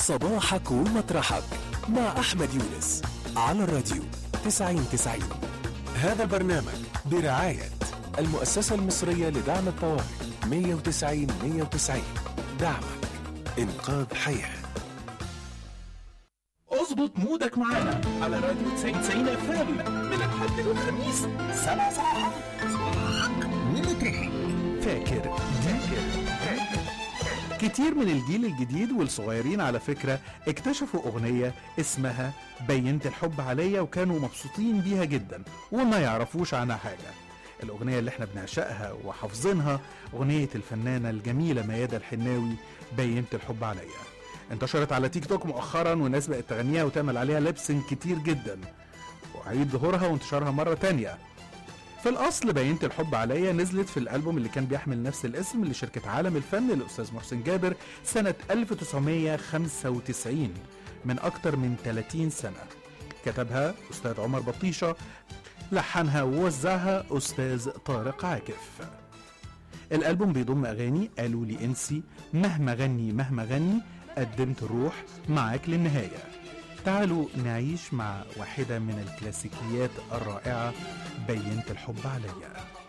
صباحك ومطرحك مع أحمد يونس على الراديو 9090 هذا البرنامج برعاية المؤسسة المصرية لدعم الطوارئ 190 190 دعمك إنقاذ حياة اظبط مودك معانا على راديو 90 اف ام من الحد للخميس سبع ساعات فاكر كتير من الجيل الجديد والصغيرين على فكرة اكتشفوا أغنية اسمها بينت الحب عليا وكانوا مبسوطين بيها جدا وما يعرفوش عنها حاجة الأغنية اللي احنا بنعشقها وحافظينها أغنية الفنانة الجميلة ميادة الحناوي بينت الحب عليا انتشرت على تيك توك مؤخرا والناس بقت تغنيها وتعمل عليها لبسن كتير جدا وعيد ظهورها وانتشارها مرة تانية في الأصل بينت الحب عليا نزلت في الألبوم اللي كان بيحمل نفس الاسم لشركة عالم الفن للأستاذ محسن جابر سنة 1995 من أكتر من 30 سنة كتبها أستاذ عمر بطيشة لحنها ووزعها أستاذ طارق عاكف الألبوم بيضم أغاني قالوا لي انسي مهما غني مهما غني قدمت الروح معاك للنهاية تعالوا نعيش مع واحدة من الكلاسيكيات الرائعة بينت الحب عليا